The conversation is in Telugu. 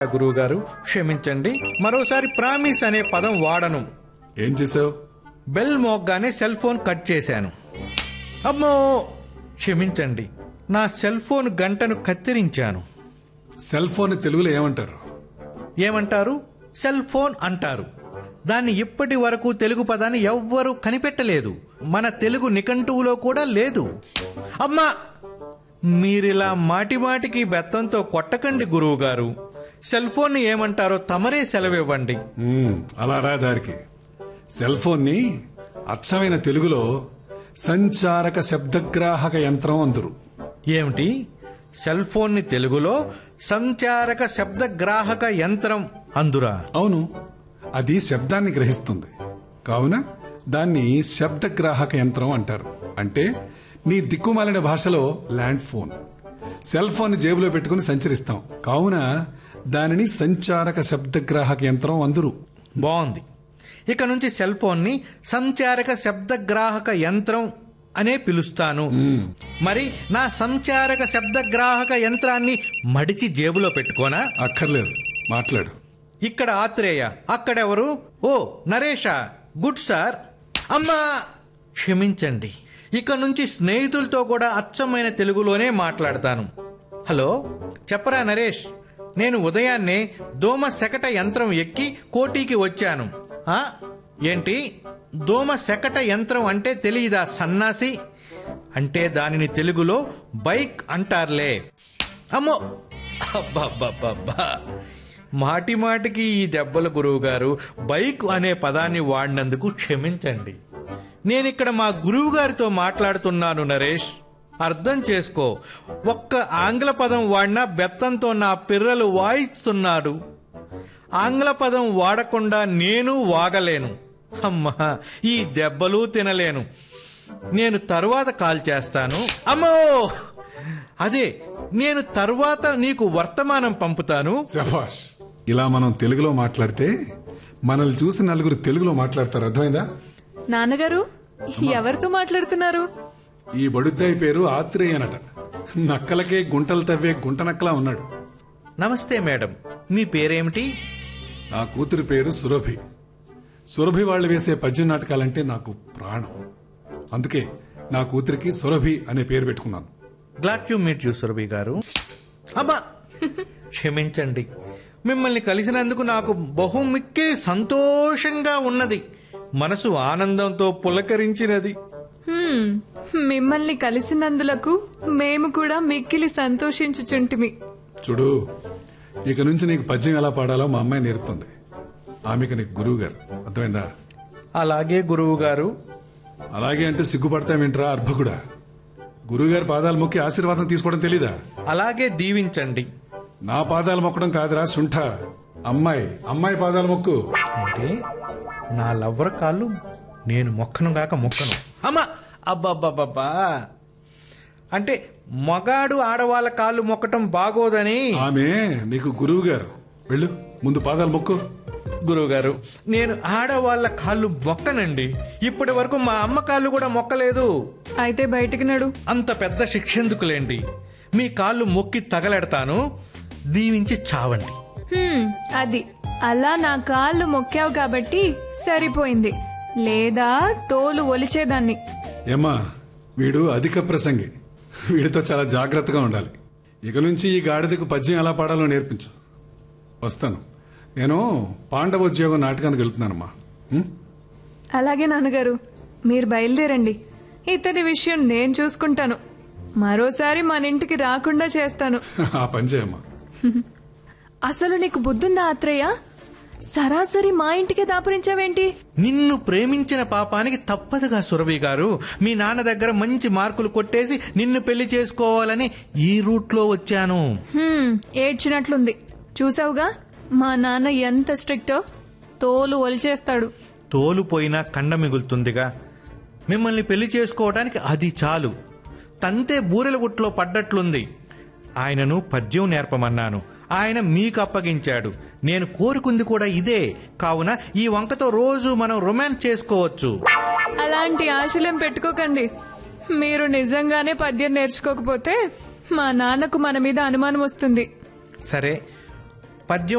గురువు గారు క్షమించండి మరోసారి ప్రామిస్ అనే పదం వాడను ఏం చేసావు బెల్ మోగ్గానే సెల్ ఫోన్ కట్ చేశాను అమ్మో క్షమించండి నా సెల్ ఫోన్ గంటను కత్తిరించాను సెల్ ఫోన్ తెలుగులో ఏమంటారు ఏమంటారు సెల్ ఫోన్ అంటారు దాన్ని ఇప్పటి వరకు తెలుగు పదాన్ని ఎవ్వరూ కనిపెట్టలేదు మన తెలుగు నిఘంటువులో కూడా లేదు అమ్మా మీరిలా మాటి మాటికి బెత్తంతో కొట్టకండి గురువు గారు సెల్ ఫోన్ ఏమంటారో తమరే సెలవివ్వండి మ్మ్, అలా రా దారికి సెల్ ఫోన్ ని అచ్చమైన తెలుగులో సంచారక శబ్దగ్రాహక యంత్రం అందురు ఏమిటి సెల్ ఫోన్ ని తెలుగులో సంచారక శబ్ద గ్రాహక యంత్రం అందురా అవును అది శబ్దాన్ని గ్రహిస్తుంది కావున దాన్ని శబ్దగ్రాహక యంత్రం అంటారు అంటే నీ దిక్కుమాలిన భాషలో ల్యాండ్ ఫోన్ సెల్ ఫోన్ జేబులో పెట్టుకుని సంచరిస్తాం కావున దానిని సంచారక శబ్దగ్రాహక యంత్రం అందురు బాగుంది ఇక నుంచి సెల్ ఫోన్ ని సంచారక శబ్ద గ్రాహక యంత్రం అనే పిలుస్తాను మరి నా సంచారక శబ్ద గ్రాహక యంత్రాన్ని మడిచి జేబులో పెట్టుకోనా అక్కర్లేదు మాట్లాడు ఇక్కడ ఆత్రేయ అక్కడెవరు ఓ నరేషా గుడ్ సార్ అమ్మా క్షమించండి ఇక నుంచి స్నేహితులతో కూడా అచ్చమైన తెలుగులోనే మాట్లాడతాను హలో చెప్పరా నరేష్ నేను ఉదయాన్నే దోమ శకట యంత్రం ఎక్కి కోటీకి వచ్చాను ఆ ఏంటి దోమ శకట యంత్రం అంటే తెలియదా సన్నాసి అంటే దానిని తెలుగులో బైక్ అంటారులే అమ్మో అబ్బబ్బబ్బబ్బా మాటి మాటికి ఈ దెబ్బల గురువు గారు బైక్ అనే పదాన్ని వాడినందుకు క్షమించండి నేనిక్కడ మా గురువు గారితో మాట్లాడుతున్నాను నరేష్ అర్థం చేసుకో ఒక్క ఆంగ్ల పదం వాడినా బెత్తంతో నా పిర్రలు వాయిస్తున్నాడు ఆంగ్ల పదం వాడకుండా నేను వాగలేను అమ్మా ఈ దెబ్బలు తినలేను నేను తరువాత కాల్ చేస్తాను అమ్మో అదే నేను తరువాత నీకు వర్తమానం పంపుతాను శభాష్ ఇలా మనం తెలుగులో మాట్లాడితే మనల్ని చూసి నలుగురు తెలుగులో మాట్లాడతారు అర్థమైందా నాన్నగారు ఎవరితో మాట్లాడుతున్నారు ఈ బడుద్దాయి పేరు ఆత్రేయనట నక్కలకే గుంటలు తవ్వే గుంట నక్కలా ఉన్నాడు నమస్తే మేడం మీ పేరేమిటి నా కూతురి పేరు సురభి సురభి వాళ్ళు వేసే పద్యం నాటకాలంటే నాకు ప్రాణం అందుకే నా కూతురికి సురభి అనే పేరు పెట్టుకున్నాను glad to meet you Surabhi garu అమ్మా క్షమించండి మిమ్మల్ని కలిసినందుకు నాకు బహుమిక్కిలి సంతోషంగా ఉన్నది మనసు ఆనందంతో పులకరించినది హ్మ్, మిమ్మల్ని కలిసినందులకు మేము కూడా మిక్కిలి సంతోషించుచుంటిమి చూడు ఇక నుంచి నీకు పద్యం ఎలా పాడాలో మా అమ్మాయి నేర్పుతుంది ఆమెకి నీకు గురువు గారు అర్థమైందా అలాగే గురువు గారు అలాగే అంటూ సిగ్గుపడతామేంట్రా అర్భకుడా గురువుగారి పాదాలు మొక్కి ఆశీర్వాదం తీసుకోవడం తెలీదా అలాగే దీవించండి నా పాదాలు మొక్కడం కాదురా శుంఠ అమ్మాయి అమ్మాయి పాదాలు మొక్కు అంటే నా లవ్వర్ కాళ్ళు నేను మొక్కను గాక మొక్కను అమ్మా అబ్బబ్బబ్బబ్బా అంటే మగాడు ఆడవాళ్ళ కాళ్ళు మొక్కటం బాగోదని ఆమె నీకు గురువు గారు వెళ్ళు ముందు పాదాలు మొక్కు గురువుగారు నేను ఆడవాళ్ళ కాళ్ళు మొక్కనండి ఇప్పటి వరకు మా అమ్మ కాళ్ళు కూడా మొక్కలేదు అయితే బయటికి నడు అంత పెద్ద శిక్ష ఎందుకులేండి మీ కాళ్ళు మొక్కి తగలెడతాను దీవించి చావండి హ్మ్, అది అలా నా కాళ్ళు మొక్కావు కాబట్టి సరిపోయింది లేదా తోలు ఒలిచేదాన్ని ఏమ్మా వీడు అధిక ప్రసంగి వీడితో చాలా జాగ్రత్తగా ఉండాలి ఇక నుంచి ఈ గాడిదకు పద్యం ఎలా పాడాలో నేర్పించు వస్తాను నేను పాండవోద్యోగం నాటకానికి వెళ్తున్నానమ్మా ఉం? అలాగే నాన్నగారు మీరు బయలుదేరండి ఇతని విషయం నేను చూసుకుంటాను మరోసారి మన ఇంటికి రాకుండా చేస్తాను ఆ పని చేయమ్మా అసలు నీకు బుద్ధుందా ఆత్రేయ సరాసరి మా ఇంటికే దాపురించావేంటి నిన్ను ప్రేమించిన పాపానికి తప్పదుగా సురభి గారు మీ నాన్న దగ్గర మంచి మార్కులు కొట్టేసి నిన్ను పెళ్లి చేసుకోవాలని ఈ రూట్లో వచ్చాను హ్మ్, ఏడ్చినట్లుంది చూసావుగా మా నాన్న ఎంత స్ట్రిక్టో తోలు ఒలిచేస్తాడు తోలుపోయినా కండ మిగులుతుందిగా మిమ్మల్ని పెళ్లి చేసుకోవడానికి అది చాలు తంతే బూరెల గుట్లో పడ్డట్లుంది ఆయనను పద్యం నేర్పమన్నాను ఆయన మీకు అప్పగించాడు నేను కోరుకుంది కూడా ఇదే కావున ఈ వంకతో రోజు మనం రొమాన్స్ చేసుకోవచ్చు అలాంటి ఆశలేం పెట్టుకోకండి మీరు నిజంగానే పద్యం నేర్చుకోకపోతే మా నాన్నకు మన మీద అనుమానం వస్తుంది సరే పద్యం